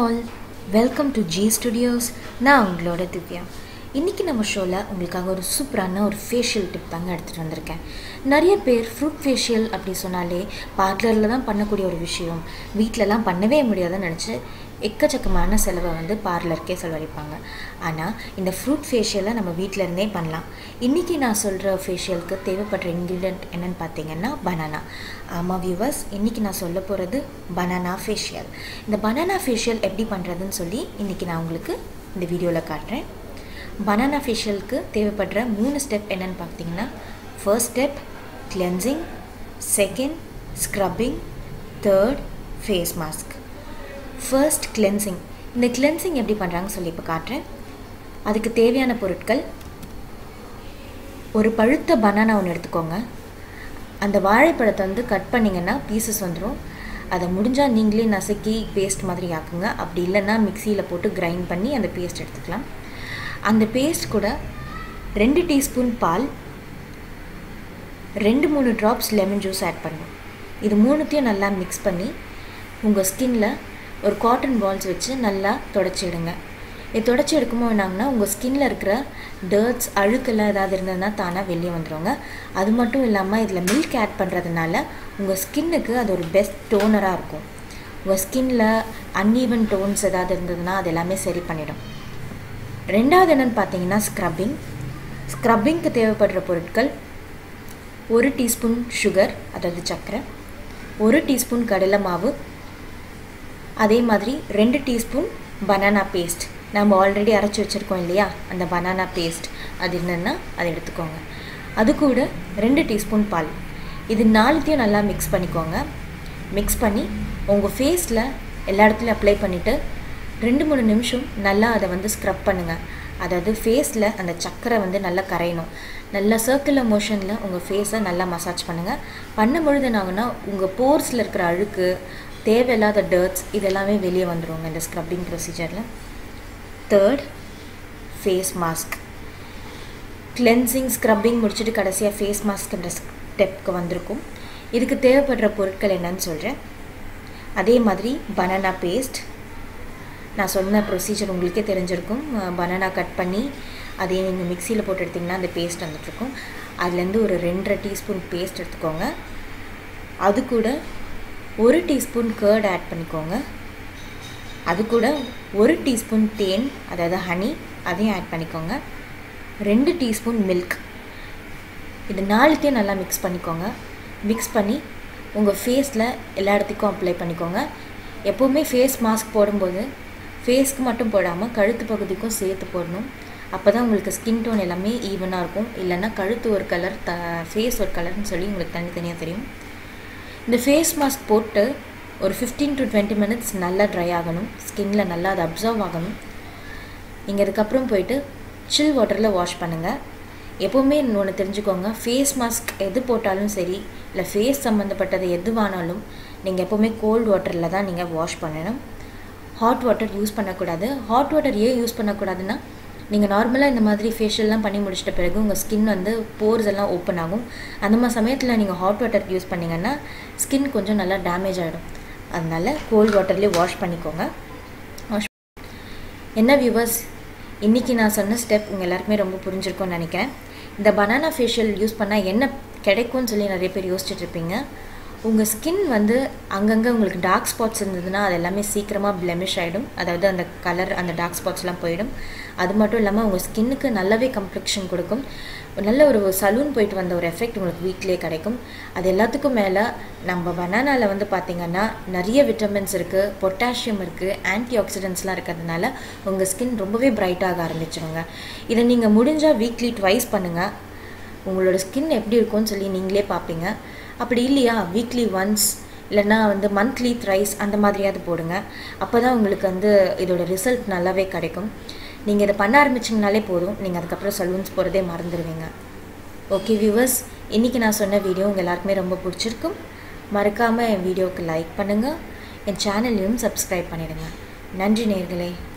all welcome to G studios நான் உங்களோட திவ்யா இன்றைக்கி நம்ம ஷோவில் உங்களுக்காக ஒரு சூப்பரான ஒரு ஃபேஷியல் டிப் தாங்க எடுத்துகிட்டு வந்திருக்கேன் நிறைய பேர் ஃப்ரூட் ஃபேஷியல் அப்படி சொன்னாலே பார்லரில் தான் பண்ணக்கூடிய ஒரு விஷயம் வீட்டிலலாம் பண்ணவே முடியாதுன்னு நினச்சி எக்கச்சக்கமான செலவை வந்து பார்லருக்கே செலவழிப்பாங்க ஆனால் இந்த ஃப்ரூட் ஃபேஷியலை நம்ம வீட்டில் இருந்தே பண்ணலாம் இன்றைக்கி நான் சொல்கிற ஃபேஷியலுக்கு தேவைப்படுற இன்க்ரீடியன்ட் என்னென்னு பார்த்தீங்கன்னா பனானா ஆமாம் வியூவர்ஸ் இன்றைக்கி நான் சொல்ல போகிறது பனானா ஃபேஷியல் இந்த பனானா ஃபேஷியல் எப்படி பண்ணுறதுன்னு சொல்லி இன்றைக்கி நான் உங்களுக்கு இந்த வீடியோவில் காட்டுறேன் பனானா ஃபேஷியலுக்கு தேவைப்படுற மூணு ஸ்டெப் என்னென்னு பார்த்தீங்கன்னா first step cleansing second scrubbing third face mask first cleansing இந்த கிளென்சிங் எப்படி பண்ணுறாங்கன்னு சொல்லி இப்போ காட்டுறேன் அதுக்கு தேவையான பொருட்கள் ஒரு பழுத்த பனானா ஒன்று எடுத்துக்கோங்க அந்த வாழைப்பழத்தை வந்து கட் பண்ணிங்கன்னா பீசஸ் வந்துடும் அதை முடிஞ்சால் நீங்களே நசுக்கி பேஸ்ட் மாதிரி ஆக்குங்க அப்படி இல்லைன்னா மிக்சியில் போட்டு கிரைண்ட் பண்ணி அந்த பேஸ்ட் எடுத்துக்கலாம் அந்த பேஸ்ட் கூட ரெண்டு டீஸ்பூன் பால் ரெண்டு மூணு ட்ராப்ஸ் லெமன் ஜூஸ் ஆட் பண்ணும் இது மூணுத்தையும் நல்லா மிக்ஸ் பண்ணி உங்கள் ஸ்கின்ல ஒரு காட்டன் பால்ஸ் வச்சு நல்லா தொடச்சிடுங்க இது தொடச்சி எடுக்கும்போது என்னாங்கன்னா உங்கள் ஸ்கின்ல இருக்கிற டர்ட்ஸ் அழுக்கெல்லாம் ஏதாவது இருந்ததுன்னா தானாக வெளியே வந்துடுவாங்க அது மட்டும் இல்லாமல் இதில் மில்க் ஆட் பண்ணுறதுனால உங்கள் ஸ்கின்னுக்கு அது ஒரு பெஸ்ட் டோனராக இருக்கும் உங்கள் ஸ்கின்ல அன்ஈவன் டோன்ஸ் ஏதாவது இருந்ததுன்னா அது எல்லாமே சரி பண்ணிடும் ரெண்டாவது என்னென்னு பார்த்தீங்கன்னா ஸ்க்ரப்பிங் ஸ்க்ரப்பிங்க்கு தேவைப்படுற பொருட்கள் ஒரு டீஸ்பூன் சுகர் அதாவது சர்க்கரை ஒரு டீஸ்பூன் கடலை மாவு அதே மாதிரி ரெண்டு டீஸ்பூன் பனானா பேஸ்ட் நம்ம ஆல்ரெடி அரைச்சி வச்சுருக்கோம் இல்லையா அந்த பனானா பேஸ்ட் அது என்னென்னா அதை எடுத்துக்கோங்க அது கூட ரெண்டு டீஸ்பூன் பால் இது நாலுத்தையும் நல்லா மிக்ஸ் பண்ணிக்கோங்க மிக்ஸ் பண்ணி உங்கள் ஃபேஸில் எல்லா இடத்துலையும் அப்ளை பண்ணிவிட்டு ரெண்டு மூணு நிமிஷம் நல்லா அதை வந்து ஸ்க்ரப் பண்ணுங்கள் அதாவது ஃபேஸில் அந்த சக்கரை வந்து நல்லா கரையணும் நல்லா சர்க்குலர் மோஷனில் உங்கள் ஃபேஸை நல்லா மசாஜ் பண்ணுங்கள் பண்ணும் பொழுது என்னாகுன்னா உங்கள் போர்ஸில் இருக்கிற அழுக்கு தேவையில்லாத டர்ட்ஸ் இதெல்லாமே வெளியே வந்துடுவாங்க இந்த ஸ்க்ரப்பிங் ப்ரொசீஜரில் third face mask cleansing scrubbing முடிச்சுட்டு கடைசியாக ஃபேஸ் மாஸ்க்ன்ற ஸ்டெப்க்கு வந்திருக்கும் இதுக்கு தேவைப்படுற பொருட்கள் என்னன்னு சொல்கிறேன் அதே மாதிரி பனானா பேஸ்ட் நான் சொன்ன ப்ரொசீஜர் உங்களுக்கே தெரிஞ்சிருக்கும் பனானா கட் பண்ணி அதே நீங்கள் மிக்சியில் போட்டு எடுத்திங்கன்னா அந்த பேஸ்ட் வந்துட்டுருக்கும் அதுலேருந்து ஒரு ரெண்டரை டீஸ்பூன் பேஸ்ட் எடுத்துக்கோங்க அது கூட ஒரு டீஸ்பூன் கேர்ட் ஆட் பண்ணிக்கோங்க அது கூட ஒரு டீஸ்பூன் தேன் அதாவது ஹனி அதையும் ஆட் பண்ணிக்கோங்க ரெண்டு டீஸ்பூன் மில்க் இது நாலுத்தையும் நல்லா மிக்ஸ் பண்ணிக்கோங்க மிக்ஸ் பண்ணி உங்கள் ஃபேஸில் எல்லா இடத்துக்கும் அப்ளை பண்ணிக்கோங்க எப்போவுமே ஃபேஸ் மாஸ்க் போடும்போது ஃபேஸ்க்கு மட்டும் போடாமல் கழுத்து பகுதிக்கும் சேர்த்து போடணும் அப்போ தான் உங்களுக்கு ஸ்கின் டோன் எல்லாமே ஈவனாக இருக்கும் இல்லைன்னா கழுத்து ஒரு கலர் த ஃபேஸ் ஒரு கலர்னு சொல்லி உங்களுக்கு தனித்தனியாக தெரியும் இந்த ஃபேஸ் மாஸ்க் போட்டு ஒரு ஃபிஃப்டீன் டு டுவெண்ட்டி மினிட்ஸ் நல்லா ட்ரை ஆகணும் ஸ்கின்ல நல்லா அது அப்சர்வ் ஆகணும் நீங்கள் அதுக்கப்புறம் போயிட்டு சில் வாட்டரில் வாஷ் பண்ணுங்கள் எப்போவுமே ஒன்று தெரிஞ்சுக்கோங்க ஃபேஸ் மாஸ்க் எது போட்டாலும் சரி இல்லை ஃபேஸ் சம்மந்தப்பட்டது எதுவானாலும் நீங்கள் எப்போவுமே கோல்டு வாட்டரில் தான் நீங்கள் வாஷ் பண்ணணும் ஹாட் வாட்டர் யூஸ் பண்ணக்கூடாது ஹாட் வாட்டர் ஏன் யூஸ் பண்ணக்கூடாதுன்னா நீங்கள் நார்மலாக இந்த மாதிரி ஃபேஷியல்லாம் பண்ணி முடிச்சிட்ட பிறகு உங்கள் ஸ்கின் வந்து போர்ஸ் எல்லாம் ஓப்பன் ஆகும் அந்த மாதிரி சமயத்தில் நீங்கள் ஹாட் வாட்டர் யூஸ் பண்ணிங்கன்னா ஸ்கின் கொஞ்சம் நல்லா டேமேஜ் ஆகிடும் அதனால் கோல்டு வாட்டர்லேயே வாஷ் பண்ணிக்கோங்க வாஷ் என்ன வியூவர்ஸ் இன்றைக்கி நான் சொன்ன ஸ்டெப் உங்கள் எல்லாருக்குமே ரொம்ப புரிஞ்சிருக்கும்னு நினைக்கிறேன் இந்த பனானா ஃபேஷியல் யூஸ் பண்ணால் என்ன கிடைக்கும்னு சொல்லி நிறைய பேர் யோசிச்சுட்டு இருப்பீங்க உங்கள் ஸ்கின் வந்து அங்கங்கே உங்களுக்கு டார்க் ஸ்பாட்ஸ் இருந்ததுன்னா அது எல்லாமே சீக்கிரமாக பிளெமிஷ் ஆகிடும் அதாவது அந்த கலர் அந்த டார்க் ஸ்பாட்ஸ்லாம் போயிடும் அது மட்டும் இல்லாமல் உங்கள் ஸ்கின்னுக்கு நல்லாவே கம்ப்ளெக்ஷன் கொடுக்கும் நல்ல ஒரு சலூன் போயிட்டு வந்த ஒரு எஃபெக்ட் உங்களுக்கு வீட்டிலே கிடைக்கும் அது எல்லாத்துக்கும் மேலே நம்ம பனானாவில் வந்து பார்த்திங்கன்னா நிறைய விட்டமின்ஸ் இருக்குது பொட்டாசியம் இருக்குது ஆன்டி ஆக்சிடென்ட்ஸ்லாம் இருக்கிறதுனால உங்கள் ஸ்கின் ரொம்பவே பிரைட்டாக ஆரம்பிச்சிருங்க இதை நீங்கள் முடிஞ்சால் வீக்லி ட்வைஸ் பண்ணுங்கள் உங்களோட ஸ்கின் எப்படி இருக்கும்னு சொல்லி நீங்களே பார்ப்பீங்க அப்படி இல்லையா வீக்லி ஒன்ஸ் இல்லைன்னா வந்து மந்த்லி த்ரைஸ் அந்த மாதிரியாவது போடுங்க அப்போ தான் உங்களுக்கு வந்து இதோட ரிசல்ட் நல்லாவே கிடைக்கும் நீங்கள் இதை பண்ண ஆரம்பிச்சிங்கனாலே போதும் நீங்கள் அதுக்கப்புறம் சலூன்ஸ் போகிறதே மறந்துடுவீங்க ஓகே வியூவர்ஸ் இன்றைக்கி நான் சொன்ன வீடியோ உங்கள் எல்லாருக்குமே ரொம்ப பிடிச்சிருக்கும் மறக்காமல் என் வீடியோவுக்கு லைக் பண்ணுங்கள் என் சேனல்லையும் சப்ஸ்கிரைப் பண்ணிடுங்க நன்றி நேர்களே